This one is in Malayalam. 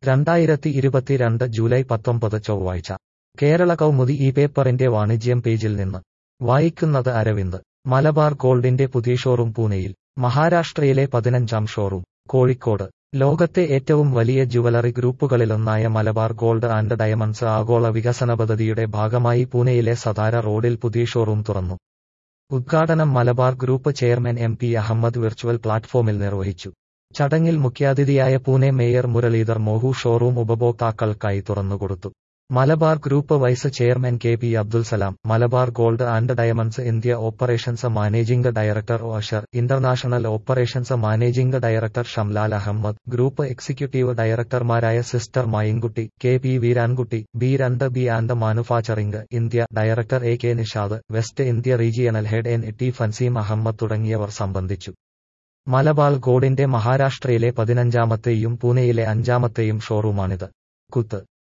രണ്ടായിരത്തി ഇരുപത്തിരണ്ട് ജൂലൈ പത്തൊമ്പത് ചൊവ്വാഴ്ച കേരള കൗമുദി ഈ പേപ്പറിന്റെ വാണിജ്യം പേജിൽ നിന്ന് വായിക്കുന്നത് അരവിന്ദ് മലബാർ ഗോൾഡിന്റെ പുതിയ ഷോറൂം പൂനെയിൽ മഹാരാഷ്ട്രയിലെ പതിനഞ്ചാം ഷോറൂം കോഴിക്കോട് ലോകത്തെ ഏറ്റവും വലിയ ജുവലറി ഗ്രൂപ്പുകളിലൊന്നായ മലബാർ ഗോൾഡ് ആൻഡ് ഡയമണ്ട്സ് ആഗോള വികസന പദ്ധതിയുടെ ഭാഗമായി പൂനെയിലെ സതാര റോഡിൽ പുതിയ ഷോറൂം തുറന്നു ഉദ്ഘാടനം Malabar group chairman M P Ahammed virtual പ്ലാറ്റ്ഫോമിൽ നിർവഹിച്ചു ചടങ്ങിൽ മുഖ്യാതിഥിയായ പൂനെ മേയർ മുരളീധർ മോഹു ഷോറൂം ഉപഭോക്താക്കൾക്കായി തുറന്നുകൊടുത്തു Malabar group vice chairman K P Abdul Salam Malabar gold and diamonds India operations managing director Asher international operations managing director Shamlal Ahammed group executive ഡയറക്ടർമാരായ സിസ്റ്റർ Mayinkutty K P Veerankutty B രണ്ട് B and manufacturing India director A K Nishad west India regional head N T ഫൻസീം Ahmed തുടങ്ങിയവർ സംബന്ധിച്ചു മലബാർ ഗോൾഡിന്റെ മഹാരാഷ്ട്രയിലെ പതിനഞ്ചാമത്തെയും പൂനെയിലെ അഞ്ചാമത്തെയും ഷോറൂമാണിത് കുത്ത്